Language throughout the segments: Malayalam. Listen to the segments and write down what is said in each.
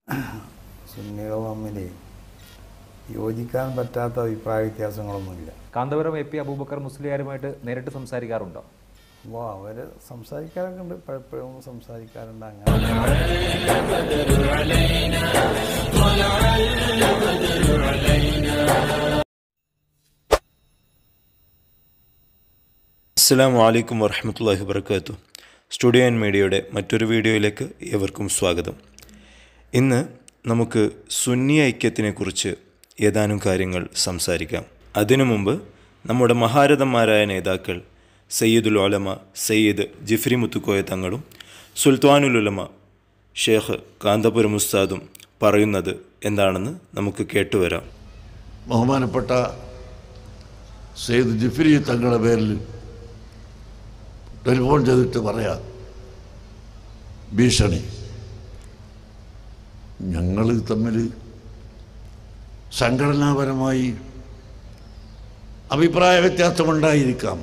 സുന്നികൾ തമ്മിൽ യോജിക്കാൻ പറ്റാത്ത അഭിപ്രായ വ്യത്യാസങ്ങളൊന്നുമില്ല കാന്തപുരം എ പി അബൂബക്കർ മുസ്ലിയാരുമായിട്ട് നേരിട്ട് സംസാരിക്കാറുണ്ടോ അപ്പോൾ അവർ സംസാരിക്കാറൊക്കെ ഉണ്ട് പലപ്പോഴും സംസാരിക്കാറുണ്ട് അങ്ങനെ അസ്സാം വലൈക്കും വർഹമത്തല്ലാഹി വർക്കാത്തു സ്റ്റുഡിയോ ആൻഡ് മീഡിയയുടെ മറ്റൊരു വീഡിയോയിലേക്ക് ഏവർക്കും സ്വാഗതം ഇന്ന് നമുക്ക് സുന്നി ഐക്യത്തിനെക്കുറിച്ച് ഏതാനും കാര്യങ്ങൾ സംസാരിക്കാം അതിനു മുമ്പ് നമ്മുടെ മഹാരഥന്മാരായ നേതാക്കൾ സയ്യിദുൽ ഉലമ സയ്യിദ് ജിഫ്രി മുത്തുക്കോയ തങ്ങളും സുൽത്താനുൽ ഉലമ ഷേഖ് കാന്തപുരം ഉസ്താദും പറയുന്നത് എന്താണെന്ന് നമുക്ക് കേട്ടുവരാം ബഹുമാനപ്പെട്ട സെയ്ദ് ജിഫ്രി തങ്ങളുടെ പേരിൽ ടെലിഫോൺ ചെയ്തിട്ട് പറയാം ഭീഷണി ഞങ്ങൾ തമ്മിൽ സംഘടനാപരമായി അഭിപ്രായ വ്യത്യാസമുണ്ടായിരിക്കാം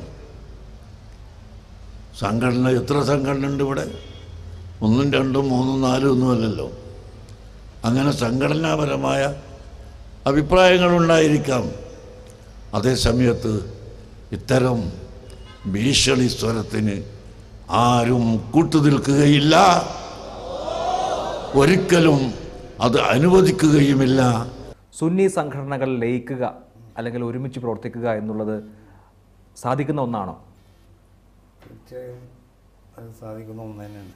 സംഘടന എത്ര സംഘടന ഉണ്ട് ഇവിടെ ഒന്നും രണ്ടും മൂന്നും നാലും ഒന്നുമല്ലല്ലോ അങ്ങനെ സംഘടനാപരമായ അഭിപ്രായങ്ങളുണ്ടായിരിക്കാം അതേ സമയത്ത് ഇത്തരം ഭീഷണി സ്വരത്തിന് ആരും കൂട്ടുനിൽക്കുകയില്ല ഒരിക്കലും അത് അനുവദിക്കുകയുമില്ല സുന്നി സംഘടനകൾ ലയിക്കുക അല്ലെങ്കിൽ ഒരുമിച്ച് പ്രവർത്തിക്കുക എന്നുള്ളത് സാധിക്കുന്ന ഒന്നാണോ തീർച്ചയായും അത് സാധിക്കുന്ന ഒന്ന് തന്നെയാണ്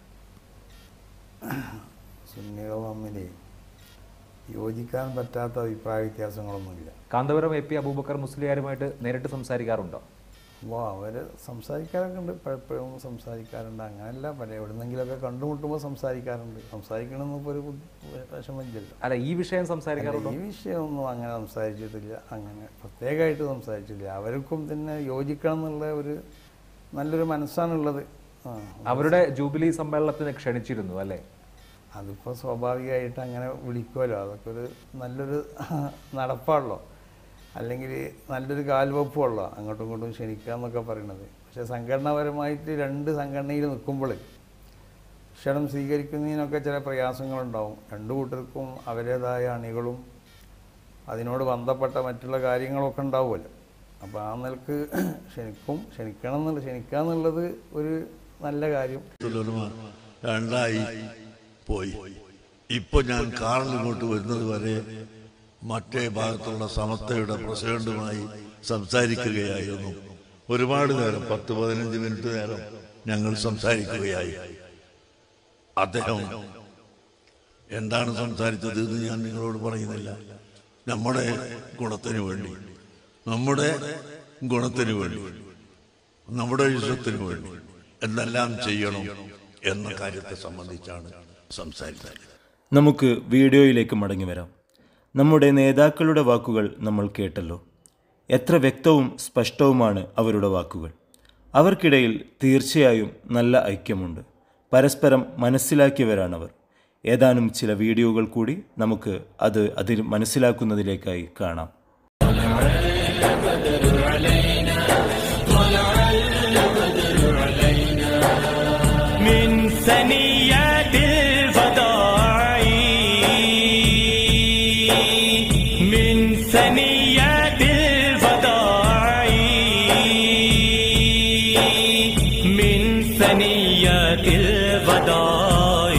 സുന്നികൾ തമ്മിൽ യോജിക്കാൻ പറ്റാത്ത അഭിപ്രായ വ്യത്യാസങ്ങളൊന്നുമില്ല കാന്തപുരം എ പി അബൂബക്കർ മുസ്ലിയാരുമായിട്ട് നേരിട്ട് സംസാരിക്കാറുണ്ടോ അപ്പോൾ അവർ സംസാരിക്കാറൊക്കെ ഉണ്ട് പലപ്പോഴും സംസാരിക്കാറുണ്ട് അങ്ങനെയല്ല പല എവിടുന്നെങ്കിലൊക്കെ കണ്ടുമുട്ടുമ്പോൾ സംസാരിക്കാറുണ്ട് സംസാരിക്കണമെന്ന് ഇപ്പോൾ ഒരു ബുദ്ധി- വിഷമമില്ലല്ലോ അല്ല ഈ വിഷയം അല്ല, സംസാരിക്കാറുണ്ടോ ഈ വിഷയമൊന്നും അങ്ങനെ സംസാരിച്ചിട്ടില്ല അങ്ങനെ പ്രത്യേകമായിട്ട് സംസാരിച്ചില്ല അവർക്കും തന്നെ യോജിക്കണം എന്നുള്ള ഒരു നല്ലൊരു മനസ്സാണുള്ളത് ആ അവരുടെ ജൂബിലി സമ്മേളനത്തിന് ക്ഷണിച്ചിരുന്നു അല്ലേ അതിപ്പോൾ സ്വാഭാവികമായിട്ട് അങ്ങനെ വിളിക്കുമല്ലോ അതൊക്കെ ഒരു നല്ലൊരു നടപ്പാണല്ലോ അല്ലെങ്കിൽ നല്ലൊരു കാൽവെപ്പുള്ളോ അങ്ങോട്ടും ഇങ്ങോട്ടും ക്ഷണിക്കുക എന്നൊക്കെ പറയണത് പക്ഷേ സംഘടനാപരമായിട്ട് രണ്ട് സംഘടനയിൽ നിൽക്കുമ്പോൾ ക്ഷണം സ്വീകരിക്കുന്നതിനൊക്കെ ചില പ്രയാസങ്ങളുണ്ടാവും രണ്ടു കൂട്ടർക്കും അവരുടേതായ അണികളും അതിനോട് ബന്ധപ്പെട്ട മറ്റുള്ള കാര്യങ്ങളൊക്കെ ഉണ്ടാവുമല്ലോ അപ്പോൾ ആ നിലക്ക് ക്ഷണിക്കും ക്ഷണിക്കണം എന്നുള്ള ക്ഷണിക്കുക എന്നുള്ളത് ഒരു നല്ല കാര്യം ഉലമ രണ്ടായി പോയി ഇപ്പൊ ഞാൻ കാറിൽ ഇങ്ങോട്ട് വരുന്നത് വരെ മറ്റേ ഭാഗത്തുള്ള സമസ്തയുടെ പ്രസിഡന്റുമായി സംസാരിക്കുകയായിരുന്നു ഒരുപാട് നേരം പത്ത് പതിനഞ്ച് മിനിറ്റ് നേരം ഞങ്ങൾ സംസാരിക്കുകയായി അദ്ദേഹം എന്താണ് സംസാരിച്ചത് എന്ന് ഞാൻ നിങ്ങളോട് പറയുന്നില്ല നമ്മുടെ ഗുണത്തിന് വേണ്ടി നമ്മുടെ ഗുണത്തിന് വേണ്ടി നമ്മുടെ യുദ്ധത്തിന് വേണ്ടി എന്തെല്ലാം ചെയ്യണം എന്ന കാര്യത്തെ സംബന്ധിച്ചാണ് സംസാരിച്ചത് നമുക്ക് വീഡിയോയിലേക്ക് മടങ്ങി വരാം നമ്മുടെ നേതാക്കളുടെ വാക്കുകൾ നമ്മൾ കേട്ടല്ലോ എത്ര വ്യക്തവും സ്പഷ്ടവുമാണ് അവരുടെ വാക്കുകൾ അവർക്കിടയിൽ തീർച്ചയായും നല്ല ഐക്യമുണ്ട് പരസ്പരം മനസ്സിലാക്കിയവരാണവർ ഏതാനും ചില വീഡിയോകൾ കൂടി നമുക്ക് അത് അതിൽ മനസ്സിലാക്കുന്നതിലേക്കായി കാണാം من ثنيات الفضاء من ثنيات الفضاء من ثنيات الفضاء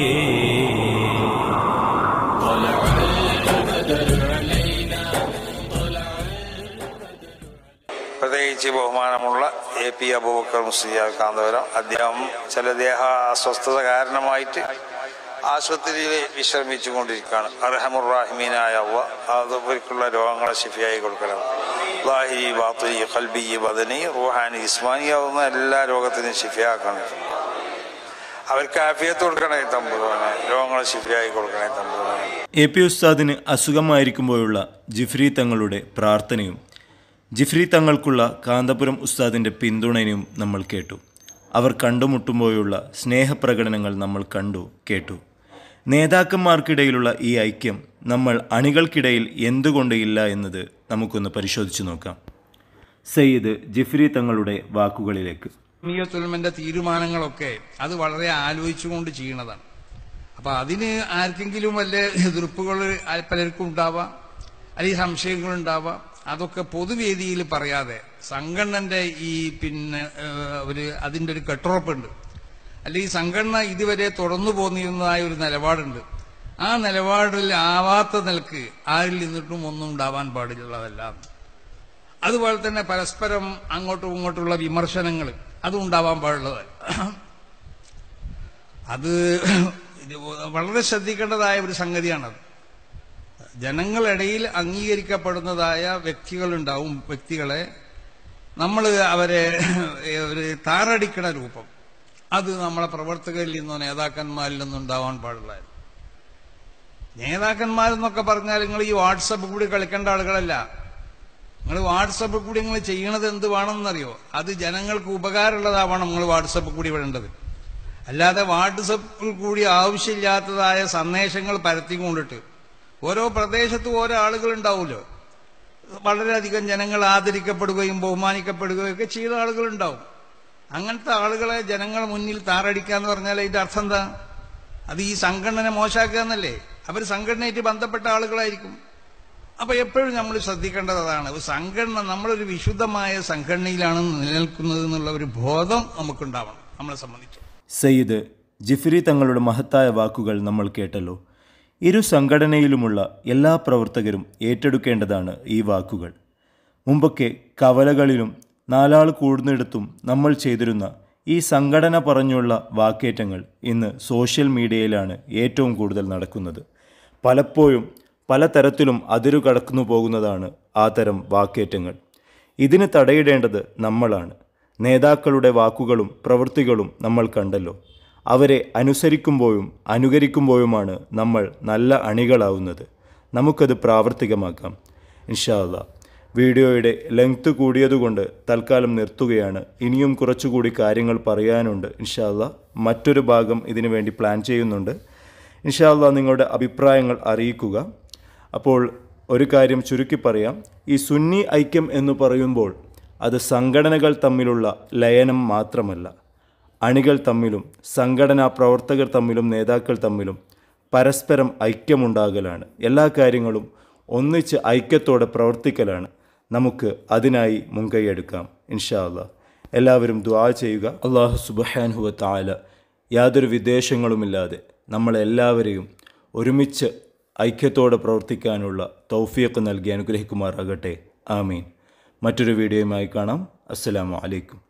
പ്രത്യേകിച്ച് ബഹുമാനമുള്ള എ പി അബൂബക്കർ മുസ്ലിയാർ കാന്തപുരം അദ്ദേഹം ചില ദേഹ അസ്വസ്ഥത കാരണമായിട്ട് ആശുപത്രിയിൽ വിശ്രമിച്ചു കൊണ്ടിരിക്കുകയാണ് അർഹമുറാഹിമീനായ അവ അതുപോലുള്ള രോഗങ്ങളെ ശിഫിയായി കൊടുക്കണം ലാഹിരി ബാത്തുരി കൽബി ബദനി റുഹാനി ഇസ്മാനിയാവുന്ന എല്ലാ രോഗത്തിനും ശിഫിയാക്കണം അവർക്ക് ആഫിയത്ത് കൊടുക്കണേ തമ്പുരാനെ രോഗങ്ങളെ ശിഫിയായി കൊടുക്കണേ തമ്പുരാനെ എ പി ഉസ്താദിന് അസുഖമായിരിക്കുമ്പോഴുള്ള ജിഫ്രി തങ്ങളുടെ പ്രാർത്ഥനയും ജിഫ്രി തങ്ങൾക്കുള്ള കാന്തപുരം ഉസ്താദിൻ്റെ പിന്തുണയും നമ്മൾ കേട്ടു അവർ കണ്ടുമുട്ടുമ്പോഴുള്ള സ്നേഹപ്രകടനങ്ങൾ നമ്മൾ കണ്ടു കേട്ടു നേതാക്കന്മാർക്കിടയിലുള്ള ഈ ഐക്യം നമ്മൾ അണികൾക്കിടയിൽ എന്തുകൊണ്ട് ഇല്ല എന്നത് നമുക്കൊന്ന് പരിശോധിച്ചു നോക്കാം സയ്യിദ് ജിഫ്രി തങ്ങളുടെ വാക്കുകളിലേക്ക് ജമിയത്തുലമന്റെ തീരുമാനങ്ങളൊക്കെ അത് വളരെ ആലോചിച്ചുകൊണ്ട് ചെയ്യണതാണ് അപ്പൊ അതിന് ആർക്കെങ്കിലും വല്ല എതിർപ്പുകൾ പലർക്കും ഉണ്ടാവാം അല്ലെങ്കിൽ സംശയങ്ങൾ ഉണ്ടാവാം അതൊക്കെ പൊതുവേദിയിൽ പറയാതെ സംഘടനന്റെ ഈ പിന്നെ ഏഹ്, ഒരു അതിന്റെ ഒരു കെട്ടുറപ്പുണ്ട് അല്ലെങ്കിൽ സംഘടന ഇതുവരെ തുറന്നു പോന്നിരുന്നതായ ഒരു നിലപാടുണ്ട് ആ നിലപാടിൽ ആവാത്ത നിലക്ക് ആരിൽ നിന്നിട്ടും ഒന്നും ഉണ്ടാവാൻ പാടില്ലതല്ല അതുപോലെ തന്നെ പരസ്പരം അങ്ങോട്ടും ഇങ്ങോട്ടുള്ള വിമർശനങ്ങൾ അതും ഉണ്ടാവാൻ പാടുള്ളതല്ല അത് ഇത് വളരെ ശ്രദ്ധിക്കേണ്ടതായ ഒരു സംഗതിയാണത് ജനങ്ങളിടയിൽ അംഗീകരിക്കപ്പെടുന്നതായ വ്യക്തികളുണ്ടാവും വ്യക്തികളെ നമ്മൾ അവരെ ഒരു താറടിക്കണ രൂപം അത് നമ്മളെ പ്രവർത്തകരിൽ നിന്നോ നേതാക്കന്മാരിൽ നിന്നോ ഉണ്ടാവാൻ പാടില്ല നേതാക്കന്മാരെന്നൊക്കെ പറഞ്ഞാൽ നിങ്ങൾ ഈ വാട്സപ്പ് കൂടി കളിക്കേണ്ട ആളുകളല്ല നിങ്ങൾ വാട്സപ്പ് കൂടി നിങ്ങൾ ചെയ്യണത് എന്ത് വേണമെന്നറിയോ അത് ജനങ്ങൾക്ക് ഉപകാരമുള്ളതാവണം നിങ്ങൾ വാട്സപ്പ് കൂടി വിടേണ്ടത് അല്ലാതെ വാട്സപ്പിൽ കൂടി ആവശ്യമില്ലാത്തതായ സന്ദേശങ്ങൾ പരത്തിക്കൊണ്ടിട്ട് ഓരോ പ്രദേശത്തും ഓരോ ആളുകൾ ഉണ്ടാവുമല്ലോ വളരെയധികം ജനങ്ങൾ ആദരിക്കപ്പെടുകയും ബഹുമാനിക്കപ്പെടുകയും ഒക്കെ ചെയ്ത ആളുകളുണ്ടാവും അങ്ങനത്തെ ആളുകളെ ജനങ്ങൾ മുന്നിൽ താറടിക്കുക എന്ന് പറഞ്ഞാൽ അതിന്റെ അർത്ഥം എന്താ അത് ഈ സംഘടന മോശമാക്കുക എന്നല്ലേ അവർ സംഘടനയായിട്ട് ബന്ധപ്പെട്ട ആളുകളായിരിക്കും അപ്പൊ എപ്പോഴും നമ്മൾ ശ്രദ്ധിക്കേണ്ടത് അതാണ് ഒരു സംഘടന നമ്മളൊരു വിശുദ്ധമായ സംഘടനയിലാണ് നിലനിൽക്കുന്നത് എന്നുള്ള ഒരു ബോധം നമുക്കുണ്ടാവണം നമ്മളെ സംബന്ധിച്ച് സയ്യിദ് ജിഫ്രി തങ്ങളുടെ മഹത്തായ വാക്കുകൾ നമ്മൾ കേട്ടല്ലോ ഇരു സംഘടനയിലുമുള്ള എല്ലാ പ്രവർത്തകരും ഏറ്റെടുക്കേണ്ടതാണ് ഈ വാക്കുകൾ മുമ്പൊക്കെ കവലകളിലും നാലാൾ കൂടുന്നിടത്തും നമ്മൾ ചെയ്തിരുന്ന ഈ സംഘടന പറഞ്ഞുള്ള വാക്കേറ്റങ്ങൾ ഇന്ന് സോഷ്യൽ മീഡിയയിലാണ് ഏറ്റവും കൂടുതൽ നടക്കുന്നത് പലപ്പോഴും പലതരത്തിലും അതിരു കടക്കുന്നു പോകുന്നതാണ് ആ തരം വാക്കേറ്റങ്ങൾ ഇതിന് തടയിടേണ്ടത് നമ്മളാണ് നേതാക്കളുടെ വാക്കുകളും പ്രവൃത്തികളും നമ്മൾ കണ്ടല്ലോ അവരെ അനുസരിക്കുമ്പോഴും അനുകരിക്കുമ്പോഴുമാണ് നമ്മൾ നല്ല അണികളാവുന്നത് നമുക്കത് പ്രാവർത്തികമാക്കാം ഇൻഷാ അല്ലാ വീഡിയോയുടെ ലെങ്ത് കൂടിയതുകൊണ്ട് തൽക്കാലം നിർത്തുകയാണ് ഇനിയും കുറച്ചുകൂടി കാര്യങ്ങൾ പറയാനുണ്ട് ഇൻഷാ അല്ലാ മറ്റൊരു ഭാഗം ഇതിനു വേണ്ടി പ്ലാൻ ചെയ്യുന്നുണ്ട് ഇൻഷാ അല്ലാ നിങ്ങളുടെ അഭിപ്രായങ്ങൾ അറിയിക്കുക അപ്പോൾ ഒരു കാര്യം ചുരുക്കി പറയാം ഈ സുന്നി ഐക്യം എന്ന് പറയുമ്പോൾ അത് സംഘടനകൾ തമ്മിലുള്ള ലയനം മാത്രമല്ല അണികൾ തമ്മിലും സംഘടനാ പ്രവർത്തകർ തമ്മിലും നേതാക്കൾ തമ്മിലും പരസ്പരം ഐക്യമുണ്ടാകലാണ് എല്ലാ കാര്യങ്ങളും ഒന്നിച്ച് ഐക്യത്തോടെ പ്രവർത്തിക്കലാണ് നമുക്ക് അതിനായി മുൻകൈയെടുക്കാം ഇൻഷാ അല്ലാ എല്ലാവരും ദ്വാ ചെയ്യുക അള്ളാഹു സുബഹാനുഹുവ താല യാതൊരു വിദ്വേഷങ്ങളുമില്ലാതെ നമ്മളെല്ലാവരെയും ഒരുമിച്ച് ഐക്യത്തോടെ പ്രവർത്തിക്കാനുള്ള തൗഫീഖ് നൽകി അനുഗ്രഹിക്കുമാറാകട്ടെ ആമീൻ മറ്റൊരു വീഡിയോയുമായി കാണാം അസ്സലാമു അലൈക്കും